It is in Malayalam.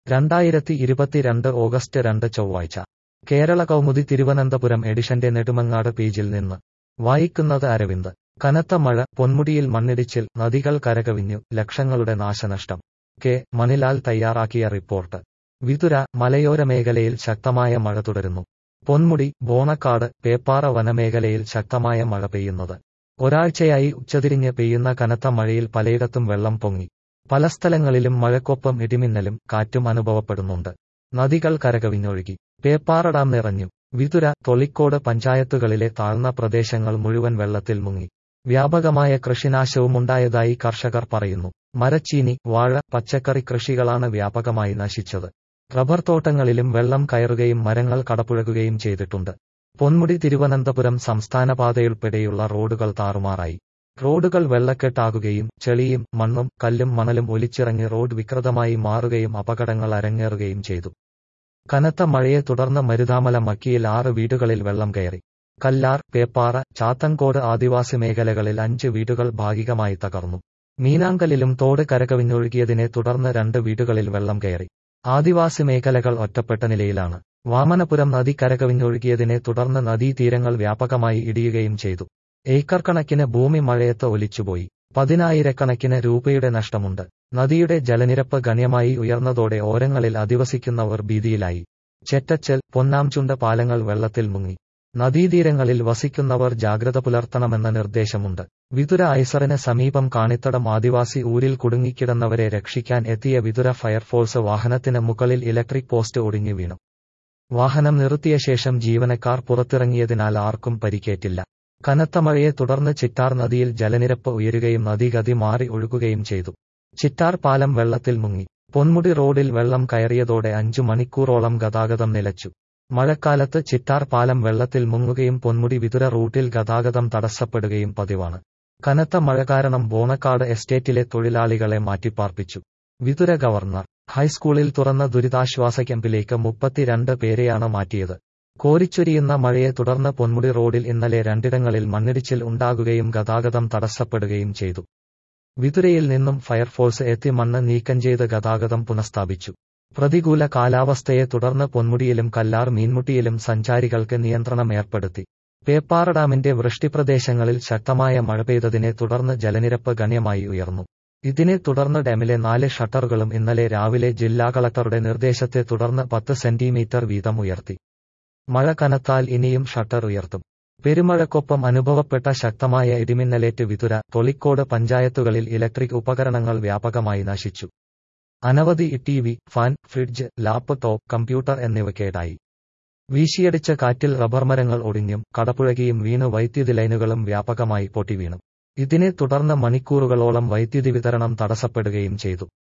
രണ്ടായിരത്തി ഇരുപത്തിരണ്ട് ഓഗസ്റ്റ് രണ്ട് ചൊവ്വാഴ്ച കേരള കൗമുദി തിരുവനന്തപുരം എഡിഷന്റെ നെടുമങ്ങാട് പേജിൽ നിന്ന് വായിക്കുന്നത് അരവിന്ദ് കനത്ത മഴ പൊന്മുടിയിൽ മണ്ണിടിച്ചിൽ നദികൾ കരകവിഞ്ഞു ലക്ഷങ്ങളുടെ നാശനഷ്ടം കെ മണിലാൽ തയ്യാറാക്കിയ റിപ്പോർട്ട് വിതുര മലയോര മേഖലയിൽ ശക്തമായ മഴ തുടരുന്നു പൊന്മുടി ബോണക്കാട് പേപ്പാറ വനമേഖലയിൽ ശക്തമായ മഴ പെയ്യുന്നത് ഒരാഴ്ചയായി ഉച്ചതിരിഞ്ഞ് പെയ്യുന്ന കനത്ത മഴയിൽ പലയിടത്തും വെള്ളം പൊങ്ങി പല സ്ഥലങ്ങളിലും മഴക്കൊപ്പം ഇടിമിന്നലും കാറ്റും അനുഭവപ്പെടുന്നുണ്ട് നദികൾ കരകവിഞ്ഞൊഴുകി പേപ്പാറ ഡാം നിറഞ്ഞു വിതുര തൊളിക്കോട് പഞ്ചായത്തുകളിലെ താഴ്ന്ന പ്രദേശങ്ങൾ മുഴുവൻ വെള്ളത്തിൽ മുങ്ങി വ്യാപകമായ കൃഷിനാശവും ഉണ്ടായതായി കർഷകർ പറയുന്നു മരച്ചീനി വാഴ പച്ചക്കറി കൃഷികളാണ് വ്യാപകമായി നശിച്ചത് റബ്ബർ തോട്ടങ്ങളിലും വെള്ളം കയറുകയും മരങ്ങൾ കടപുഴകുകയും ചെയ്തിട്ടുണ്ട് പൊന്മുടി തിരുവനന്തപുരം സംസ്ഥാന പാതയുൾപ്പെടെയുള്ള റോഡുകൾ താറുമാറായി റോഡുകൾ വെള്ളക്കെട്ടാകുകയും ചെളിയും മണ്ണും കല്ലും മണലും ഒലിച്ചിറങ്ങി റോഡ് വികൃതമായി മാറുകയും അപകടങ്ങൾ അരങ്ങേറുകയും ചെയ്തു കനത്ത മഴയെ തുടർന്ന് മരുതാമല മക്കിയിൽ ആറ് വീടുകളിൽ വെള്ളം കയറി കല്ലാർ പേപ്പാറ ചാത്തങ്കോട് ആദിവാസി മേഖലകളിൽ അഞ്ച് വീടുകൾ ഭാഗികമായി തകർന്നു മീനാങ്കലിലും തോട് കരകവിഞ്ഞൊഴുകിയതിനെ തുടർന്ന് രണ്ട് വീടുകളിൽ വെള്ളം കയറി ആദിവാസി മേഖലകൾ ഒറ്റപ്പെട്ട നിലയിലാണ് വാമനപുരം നദി കരകവിഞ്ഞൊഴുകിയതിനെ തുടർന്ന് നദീതീരങ്ങൾ വ്യാപകമായി ഇടിയുകയും ചെയ്തു ഏക്കർ കണക്കിന് ഭൂമി മഴയത്ത് ഒലിച്ചുപോയി പതിനായിരക്കണക്കിന് രൂപയുടെ നഷ്ടമുണ്ട് നദിയുടെ ജലനിരപ്പ് ഗണ്യമായി ഉയർന്നതോടെ ഓരങ്ങളിൽ അധിവസിക്കുന്നവർ ഭീതിയിലായി ചെറ്റച്ചൽ പൊന്നാംചുണ്ട പാലങ്ങൾ വെള്ളത്തിൽ മുങ്ങി നദീതീരങ്ങളിൽ വസിക്കുന്നവർ ജാഗ്രത പുലർത്തണമെന്ന നിർദ്ദേശമുണ്ട് വിതുര ഐസറിന് സമീപം കാണിത്തടം ആദിവാസി ഊരിൽ കുടുങ്ങിക്കിടന്നവരെ രക്ഷിക്കാൻ എത്തിയ വിതുര ഫയർഫോഴ്സ് വാഹനത്തിന് മുകളിൽ ഇലക്ട്രിക് പോസ്റ്റ് ഒടിഞ്ഞു വീണു വാഹനം നിർത്തിയ ശേഷം ജീവനക്കാർ പുറത്തിറങ്ങിയതിനാൽ ആർക്കും പരിക്കേറ്റില്ല കനത്ത മഴയെ തുടർന്ന് ചിറ്റാർ നദിയിൽ ജലനിരപ്പ് ഉയരുകയും നദി ഗതി മാറി ഒഴുകുകയും ചെയ്തു ചിറ്റാർ പാലം വെള്ളത്തിൽ മുങ്ങി പൊന്മുടി റോഡിൽ വെള്ളം കയറിയതോടെ അഞ്ചു മണിക്കൂറോളം ഗതാഗതം നിലച്ചു മഴക്കാലത്ത് ചിറ്റാർ പാലം വെള്ളത്തിൽ മുങ്ങുകയും പൊന്മുടി വിതുര റൂട്ടിൽ ഗതാഗതം തടസ്സപ്പെടുകയും പതിവാണ് കനത്ത മഴ കാരണം ബോണക്കാട് എസ്റ്റേറ്റിലെ തൊഴിലാളികളെ മാറ്റിപ്പാർപ്പിച്ചു വിതുര ഗവർണർ ഹൈസ്കൂളിൽ തുറന്ന ദുരിതാശ്വാസ ക്യാമ്പിലേക്ക് മുപ്പത്തിരണ്ട് പേരെയാണ് മാറ്റിയത് കോരിച്ചൊരിയുന്ന മഴയെ തുടർന്ന് പൊന്മുടി റോഡിൽ ഇന്നലെ രണ്ടിടങ്ങളിൽ മണ്ണിടിച്ചിൽ ഉണ്ടാകുകയും ഗതാഗതം തടസ്സപ്പെടുകയും ചെയ്തു വിതുരയിൽ നിന്നും ഫയർഫോഴ്സ് എത്തി മണ്ണ് നീക്കം ചെയ്ത് ഗതാഗതം പുനഃസ്ഥാപിച്ചു പ്രതികൂല കാലാവസ്ഥയെ തുടർന്ന് പൊന്മുടിയിലും കല്ലാർ മീൻമുട്ടിയിലും സഞ്ചാരികൾക്ക് നിയന്ത്രണം ഏർപ്പെടുത്തി പേപ്പാറ ഡാമിന്റെ വൃഷ്ടിപ്രദേശങ്ങളിൽ ശക്തമായ മഴ പെയ്തതിനെ തുടർന്ന് ജലനിരപ്പ് ഗണ്യമായി ഉയർന്നു ഇതിനെ തുടർന്ന് ഡാമിലെ നാല് ഷട്ടറുകളും ഇന്നലെ രാവിലെ ജില്ലാ കളക്ടറുടെ നിർദ്ദേശത്തെ തുടർന്ന് പത്ത് സെന്റിമീറ്റർ വീതം ഉയർത്തി മഴ കനത്താൽ ഇനിയും ഷട്ടർ ഉയർത്തും പെരുമഴക്കൊപ്പം അനുഭവപ്പെട്ട ശക്തമായ ഇടിമിന്നലേറ്റ് വിതുര തൊളിക്കോട് പഞ്ചായത്തുകളിൽ ഇലക്ട്രിക് ഉപകരണങ്ങൾ വ്യാപകമായി നശിച്ചു അനവധി T V fan fridge laptop computer എന്നിവ കേടായി വീശിയടിച്ച കാറ്റിൽ റബ്ബർ മരങ്ങൾ ഒടിഞ്ഞും കടപുഴകിയും വീണ് വൈദ്യുതി ലൈനുകളും വ്യാപകമായി പൊട്ടിവീണു ഇതിനെ തുടർന്ന് മണിക്കൂറുകളോളം വൈദ്യുതി വിതരണം തടസ്സപ്പെടുകയും ചെയ്തു